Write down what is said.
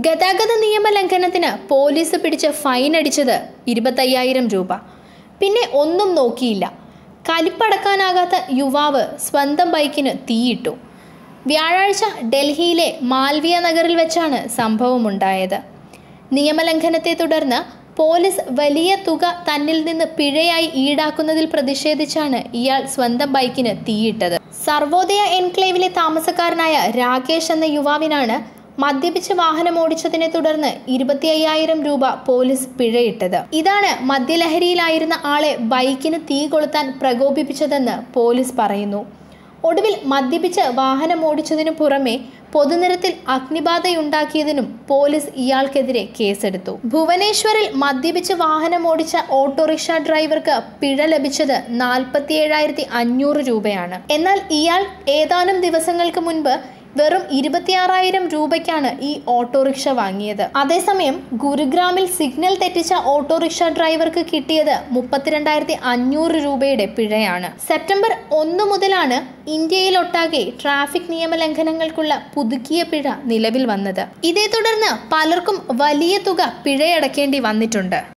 ഗതാഗത നിയമ ലംഘനത്തിന് പോലീസ് പിടിച്ച് ഫൈൻ അടിച്ചത് ഇരുപത്തയ്യായിരം രൂപ പിന്നെ ഒന്നും നോക്കിയില്ല കലിപ്പടക്കാനാകാത്ത യുവാവ് സ്വന്തം ബൈക്കിന് തീയിട്ടു വ്യാഴാഴ്ച ഡൽഹിയിലെ മാൽവിയ നഗറിൽ വെച്ചാണ് സംഭവമുണ്ടായത് നിയമലംഘനത്തെ തുടർന്ന് പോലീസ് വലിയ തുക തന്നിൽ നിന്ന് പിഴയായി ഈടാക്കുന്നതിൽ പ്രതിഷേധിച്ചാണ് ഇയാൾ സ്വന്തം ബൈക്കിന് തീയിട്ടത് സർവോദയ എൻക്ലേവിലെ താമസക്കാരനായ രാകേഷ് എന്ന യുവാവിനാണ് മദ്യപിച്ച് വാഹനം ഓടിച്ചതിനെ തുടർന്ന് ഇരുപത്തി അയ്യായിരം രൂപ പോലീസ് പിഴയിട്ടത് ഇതാണ് മദ്യലഹരിയിലായിരുന്ന ആളെ ബൈക്കിന് തീ കൊളുത്താൻ പ്രകോപിപ്പിച്ചതെന്ന് പോലീസ് പറയുന്നു ഒടുവിൽ മദ്യപിച്ച് വാഹനം ഓടിച്ചതിനു പുറമെ പൊതുനിരത്തിൽ അഗ്നിബാധയുണ്ടാക്കിയതിനും പോലീസ് ഇയാൾക്കെതിരെ കേസെടുത്തു ഭുവനേശ്വറിൽ മദ്യപിച്ച് വാഹനം ഓടിച്ച ഓട്ടോറിക്ഷ ഡ്രൈവർക്ക് പിഴ ലഭിച്ചത് നാൽപ്പത്തിയേഴായിരത്തി അഞ്ഞൂറ് രൂപയാണ് എന്നാൽ ഇയാൾ ഏതാനും ദിവസങ്ങൾക്ക് മുൻപ് വെറും ഇരുപത്തിയാറായിരം രൂപയ്ക്കാണ് ഈ ഓട്ടോറിക്ഷ വാങ്ങിയത് അതേസമയം ഗുരുഗ്രാമിൽ സിഗ്നൽ തെറ്റിച്ച ഓട്ടോറിക്ഷ ഡ്രൈവർക്ക് കിട്ടിയത് മുപ്പത്തിരണ്ടായിരത്തി അഞ്ഞൂറ് രൂപയുടെ പിഴയാണ് സെപ്റ്റംബർ ഒന്ന് മുതലാണ് ഇന്ത്യയിലൊട്ടാകെ ട്രാഫിക് നിയമലംഘനങ്ങൾക്കുള്ള പുതുക്കിയ പിഴ നിലവിൽ വന്നത് ഇതേ തുടർന്ന് പലർക്കും വലിയ തുക പിഴയടക്കേണ്ടി വന്നിട്ടുണ്ട്